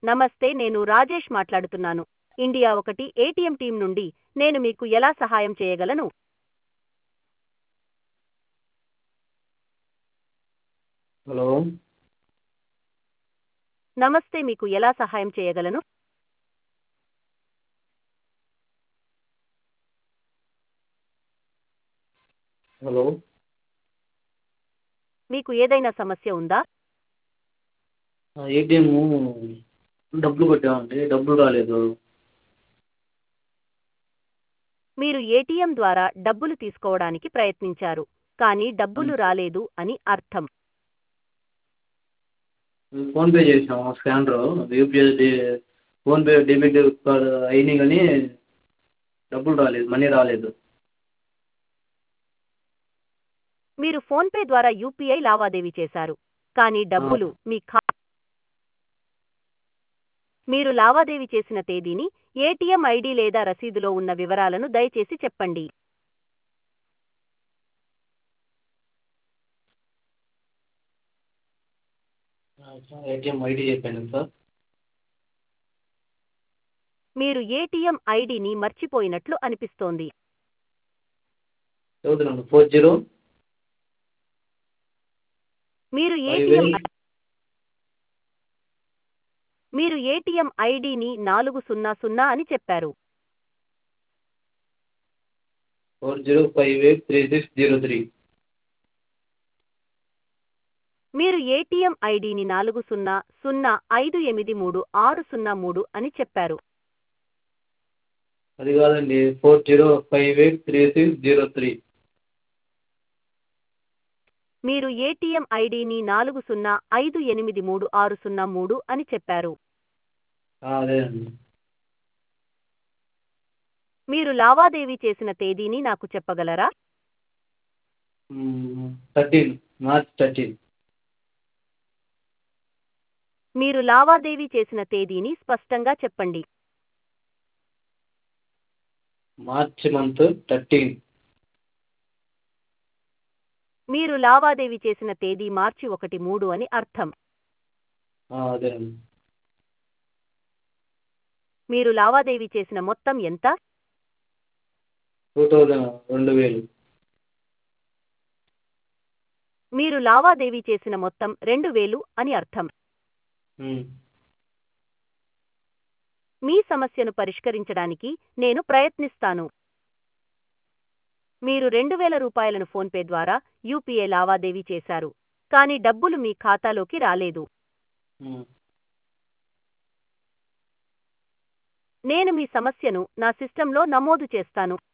నమస్తే నేను రాజేష్ మాట్లాడుతున్నాను ఇండియా ఒకటి ఏటీఎం టీం నుండి నేను మీకు ఎలా సహాయం చేయగలను హలో నమస్తే మీకు ఎలా సహాయం చేయగలను హలో మీకు ఏదైనా సమస్య ఉందా ఏటీఎం డబ్బులు కొట్టామండి డబ్బులు రాలేదు మీరు ఏటీఎం ద్వారా డబ్బులు తీసుకోవడానికి ప్రయత్నించారు కానీ డబ్బులు రాలేదు అని అర్థం ఫోన్పే చేసాము scanner UPI PhonePe debit card అయినాయి కానీ డబ్బులు రాలేదు మనీ రాలేదు మీరు ఫోన్పే ద్వారా యూపీఐ లావాదేవీ చేశారు కానీ డబ్బులు మీ ఖా మీరు లావాదేవీ చేసిన తేదీని ఏటీఎం ఐడి లేదా రసీదులో ఉన్న వివరాలను దయచేసి చెప్పండి ఏటీఎం ఐడి చెప్పాను సార్ మీరు ఏటీఎం ఐడిని మర్చిపోయినట్లు అనిపిస్తోంది చదువుతున్నాను ఫోర్ జీరో మీరు Five ఏటీఎం eight. మీరు ఏటీఎం ఐడిని నాలుగు సున్నా సున్నా అని చెప్పారు four zero five eight three six zero three మీరు ఏటీఎం ఐడిని నాలుగు సున్నా సున్నా ఐదు ఎనిమిది మూడు ఆరు సున్నా మూడు అని చెప్పారు అది కాదండి four zero five eight three six zero three మీరు ఏటీఎం ఐడిని నాలుగు సున్నా ఐదు ఎనిమిది మూడు ఆరు సున్నా మూడు అని చెప్పారు అదే అండి మీరు లావాదేవీ చేసిన తేదీని నాకు చెప్పగలరా థర్టీన్ మార్చ్ థర్టీన్ మీరు లావాదేవీ చేసిన తేదీని స్పష్టంగా చెప్పండి మార్చ్ మంత్ థర్టీన్ మీరు లావాదేవీ చేసిన తేదీ మార్చి ఒకటి మూడు అని అర్థం అదే అండి మీరు లావాదేవీ చేసిన మొత్తం ఎంత టూ థౌజండ్ రెండు వేలు మీరు లావాదేవీ చేసిన మొత్తం రెండు వేలు అని అర్థం ఉమ్. మీ సమస్యను పరిష్కరించడానికి నేను ప్రయత్నిస్తాను మీరు రెండు వేల రూపాయలను ఫోన్పే ద్వారా యూపీఐ లావాదేవీ చేశారు కానీ డబ్బులు మీ ఖాతాలోకి రాలేదు ఉమ్. నేను మీ సమస్యను నా సిస్టంలో నమోదు చేస్తాను